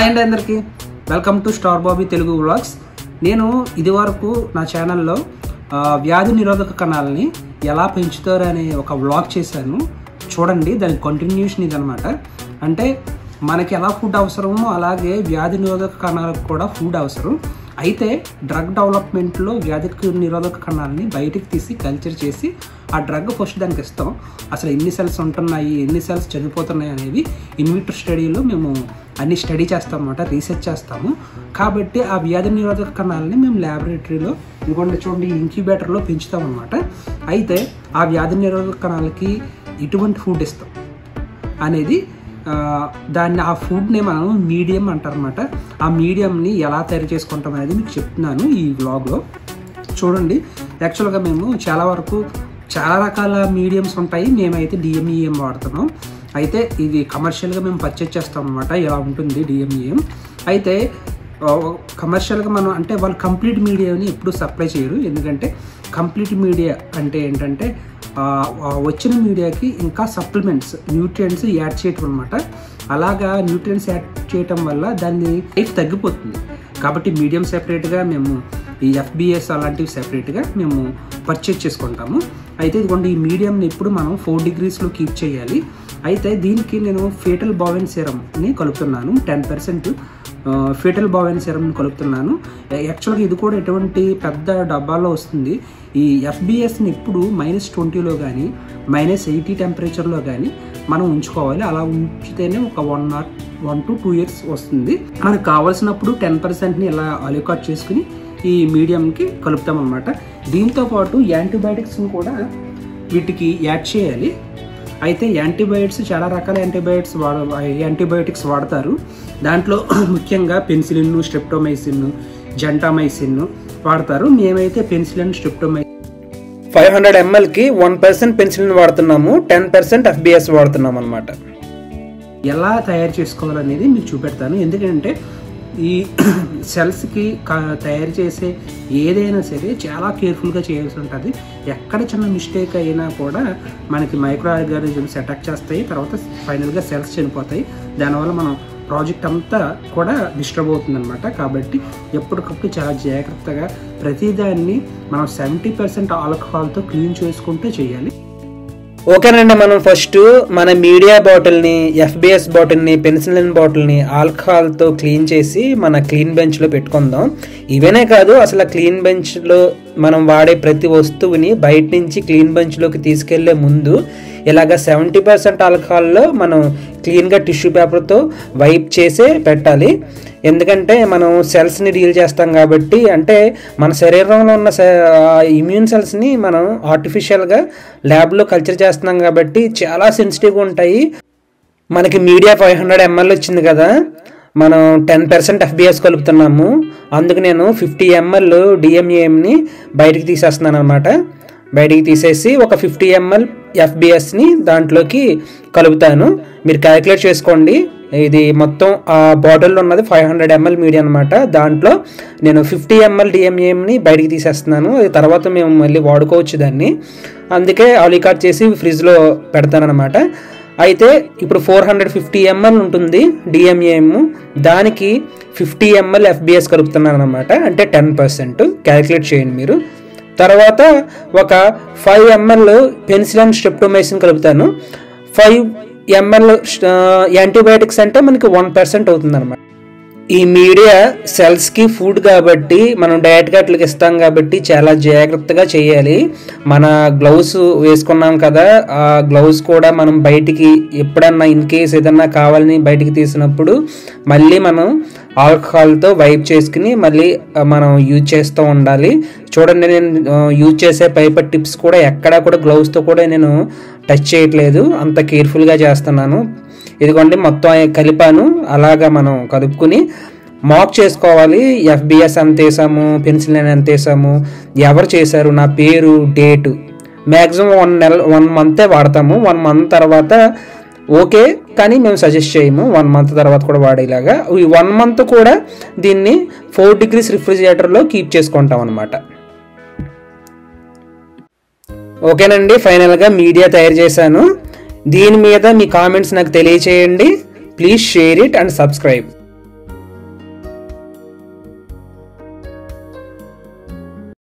hi అండి అందరికీ welcome to star Bobby Telugu vlogs నేను ఇదివరకు నా ఛానల్లో ఆ, వ్యాధి నిరోధక కణాలని ఎలా పెంచుతారు అనే ఒక వ్లాగ్ చేశాను చూడండి దాని కంటిన్యూషన్ ఇదనమాట అంటే మనకి ఎలా ఫుడ్ అవసరమో అలాగే వ్యాధి నిరోధక కణాలకు కూడా ఫుడ్ అవసరం అయితే డ్రగ్ డెవలప్మెంట్లో వ్యాధి నిరోధక కణాలని బయటికి తీసి కల్చర్ చేసి ఆ డ్రగ్ ఫస్ట్ దానికి ఇస్తాం అసలు ఎన్ని సెల్స్ ఉంటున్నాయి ఎన్ని సెల్స్ చనిపోతున్నాయి అనేవి ఇన్విటర్ స్టడీలో మేము అన్ని స్టడీ చేస్తాం అనమాట రీసెర్చ్ చేస్తాము కాబట్టి ఆ వ్యాధి నిరోధక కణాలని మేము ల్యాబొరేటరీలో ఇంకొండ చూడండి ఇంక్యుబేటర్లో పెంచుతాం అనమాట అయితే ఆ వ్యాధి నిరోధక కణాలకి ఇటువంటి ఫుడ్ ఇస్తాం అనేది ఆ, దాన్ని ఆ ఫుడ్ని మనం మీడియం అంటారనమాట ఆ మీడియంని ఎలా తయారు చేసుకుంటాం అనేది మీకు చెప్తున్నాను ఈ వ్లాగ్లో చూడండి యాక్చువల్గా మేము చాలా వరకు చాలా రకాల మీడియంస్ ఉంటాయి మేమైతే డిఎంఈఎం వాడుతున్నాం అయితే ఇది కమర్షియల్గా మేము పర్చేజ్ చేస్తాం అనమాట ఇలా ఉంటుంది డిఎంఈఎం అయితే కమర్షియల్గా మనం అంటే వాళ్ళు కంప్లీట్ మీడియాని ఎప్పుడు సప్లై చేయరు ఎందుకంటే కంప్లీట్ మీడియా అంటే ఏంటంటే ఆ, ఆ వచ్చిన మీడియాకి ఇంకా సప్లిమెంట్స్ న్యూట్రియంట్స్ యాడ్ చేయటం అనమాట అలాగా న్యూట్రియంట్స్ యాడ్ చేయటం వల్ల దాన్ని లైఫ్ తగ్గిపోతుంది కాబట్టి మీడియం సెపరేట్గా మేము ఈ ఎఫ్బిఎస్ అలాంటివి సెపరేట్గా మేము పర్చేజ్ చేసుకుంటాము అయితే ఇదిగోండి ఈ మీడియంని ఎప్పుడు మనం ఫోర్ డిగ్రీస్లో కీప్ చేయాలి అయితే దీనికి నేను ఫేటల్ బావెన్ సిరమ్ని కలుపుతున్నాను టెన్ పర్సెంట్ ఫేటల్ బావెన్ సిరమ్ని కలుపుతున్నాను యాక్చువల్గా ఇది కూడా ఎటువంటి పెద్ద డబ్బాలో వస్తుంది ఈ ఎఫ్బిఎస్ని ఇప్పుడు మైనస్ ట్వంటీలో కానీ మైనస్ ఎయిటీ టెంపరేచర్లో కానీ మనం ఉంచుకోవాలి అలా ఉంచితేనే ఒక one or one to two years వస్తుంది మనకు కావాల్సినప్పుడు టెన్ పర్సెంట్ని ఇలా అలికాట్ చేసుకుని ఈ మీడియంకి కలుపుతాం అనమాట దీంతో పాటు యాంటీబయాటిక్స్ని కూడా వీటికి యాడ్ చేయాలి అయితే యాంటీబయాటిక్స్ చాలా రకాల యాంటీబయాటిక్స్ వాడ యాంటీబయాటిక్స్ వాడతారు దాంట్లో ముఖ్యంగా పెన్సిలిన్ స్ట్రెప్టోమైసిన్ జంటామైసిన్ వాడతారు మేమైతే పెన్సిలిన్ స్ట్రెప్టోమై ఫైవ్ హండ్రెడ్ ఎంఎల్కి వన్ పర్సెంట్ పెన్సిలిన్ వాడుతున్నాము టెన్ పర్సెంట్ ఎఫ్బిఎస్ వాడుతున్నాం అనమాట ఎలా తయారు చేసుకోవాలనేది మీకు చూపెడతాను ఎందుకంటే ఈ సెల్స్కి క- తయారు చేసే ఏదైనా సరే చాలా కేర్ఫుల్గా చేయాల్సి ఉంటుంది ఎక్కడ చిన్న మిస్టేక్ అయినా కూడా మనకి మైక్రో ఆర్గానిజమ్స్ అటాక్ చేస్తాయి తర్వాత ఫైనల్గా సెల్స్ చనిపోతాయి దానివల్ల మనం ప్రాజెక్ట్ అంతా కూడా డిస్టర్బ్ అవుతుందన్నమాట కాబట్టి ఎప్పటికప్పుడు చాలా జాగ్రత్తగా ప్రతిదాన్ని మనం సెవెంటీ పర్సెంట్ ఆల్కహాల్తో క్లీన్ చేసుకుంటూ చేయాలి ఓకేనండి మనం ఫస్ట్ మన మీడియా బాటిల్ని ఎఫ్బిఎస్ బాటిల్ని పెన్సిలిన్ బాటిల్ని ఆల్కహాల్తో క్లీన్ చేసి మన క్లీన్ బెంచ్లో పెట్టుకుందాం ఇవనే కాదు అసలు క్లీన్ బెంచ్లో మనం వాడే ప్రతి వస్తువుని బయట నుంచి క్లీన్ బెంచ్లోకి తీసుకెళ్లే ముందు ఇలాగ సెవెంటీ పర్సెంట్ ఆల్కహాల్లో మనం క్లీన్గా టిష్యూ పేపర్తో వైప్ చేసే పెట్టాలి ఎందుకంటే మనం సెల్స్ని డీల్ చేస్తాం కాబట్టి అంటే మన శరీరంలో ఉన్న ఇమ్యూన్ సెల్స్ని మనం ఆర్టిఫిషియల్గా ల్యాబ్లో కల్చర్ చేస్తున్నాం కాబట్టి చాలా సెన్సిటివ్గా ఉంటాయి మనకి మీడియా ఫైవ్ హండ్రెడ్ ఎంఎల్ వచ్చింది కదా మనం టెన్ పర్సెంట్ ఎఫ్బిఎస్ కలుపుతున్నాము అందుకు నేను ఫిఫ్టీ ఎంఎల్ డిఎంఏఎంని బయటికి తీసేస్తున్నాను అనమాట బయటికి తీసేసి ఒక ఫిఫ్టీ ఎంఎల్ ఎఫ్బిఎస్ని దాంట్లోకి కలుపుతాను మీరు క్యాలిక్యులేట్ చేసుకోండి ఇది మొత్తం ఆ బాటిల్లో ఉన్నది ఫైవ్ హండ్రెడ్ ఎంఎల్ మీడియా అనమాట దాంట్లో నేను ఫిఫ్టీ ఎంఎల్ డిఎంఏఎంని బయటికి తీసేస్తున్నాను అది తర్వాత మేము మళ్ళీ వాడుకోవచ్చు దాన్ని అందుకే ఆలికాట్ చేసి ఫ్రిడ్జ్లో పెడతానమాట అయితే ఇప్పుడు ఫోర్ హండ్రెడ్ ఫిఫ్టీ ఎంఎల్ ఉంటుంది డిఎంఏఎం దానికి ఫిఫ్టీ ఎంఎల్ ఎఫ్బిఎస్ కలుపుతున్నాను అనమాట అంటే టెన్ పర్సెంట్ క్యాలిక్యులేట్ చేయండి మీరు తర్వాత ఒక ఫైవ్ ఎంఎల్ పెన్సిలన్ స్ట్రెప్టోమైసిన్ కలుపుతాను ఫైవ్ ఎంఎల్ యాంటీబయాటిక్స్ అంటే మనకి వన్ పర్సెంట్ అవుతుంది అనమాట ఈ మీడియా సెల్స్కి ఫుడ్ కాబట్టి మనం డైరెక్ట్గా అట్లకి ఇస్తాం కాబట్టి చాలా జాగ్రత్తగా చేయాలి మన గ్లౌస్ వేసుకున్నాం కదా ఆ గ్లౌస్ కూడా మనం బయటికి ఎప్పుడన్నా ఇన్ కేస్ ఏదన్నా కావాలని బయటికి తీసినప్పుడు మళ్ళీ మనం ఆల్కహాల్తో వైప్ చేసుకుని మళ్ళీ ఆ, మనం యూజ్ చేస్తూ ఉండాలి చూడండి నేను ఆ, యూజ్ చేసే పైపర్ టిప్స్ కూడా ఎక్కడా కూడా గ్లౌస్తో కూడా నేను టచ్ చేయట్లేదు అంత కేర్ఫుల్గా చేస్తున్నాను ఇదిగోండి మొత్తం కలిపాను అలాగా మనం కలుపుకుని మాక్ చేసుకోవాలి ఎఫ్బిఎస్ ఎంత వేసాము పెన్సిల్ ఎంత వేసాము ఎవరు చేశారు నా పేరు డేటు మ్యాక్సిమం వన్ నెల వన్ మంతే వాడతాము వన్ మంత్ తర్వాత ఓకే కానీ మేము సజెస్ట్ చేయము వన్ మంత్ తర్వాత కూడా వాడేలాగా ఈ వన్ మంత్ కూడా దీన్ని ఫోర్ డిగ్రీస్ రిఫ్రిజిరేటర్లో కీప్ చేసుకుంటాం అనమాట ఓకేనండి ఫైనల్గా మీడియా తయారు చేశాను దీని మీద మీ కామెంట్స్ నాకు తెలియచేయండి please share it and subscribe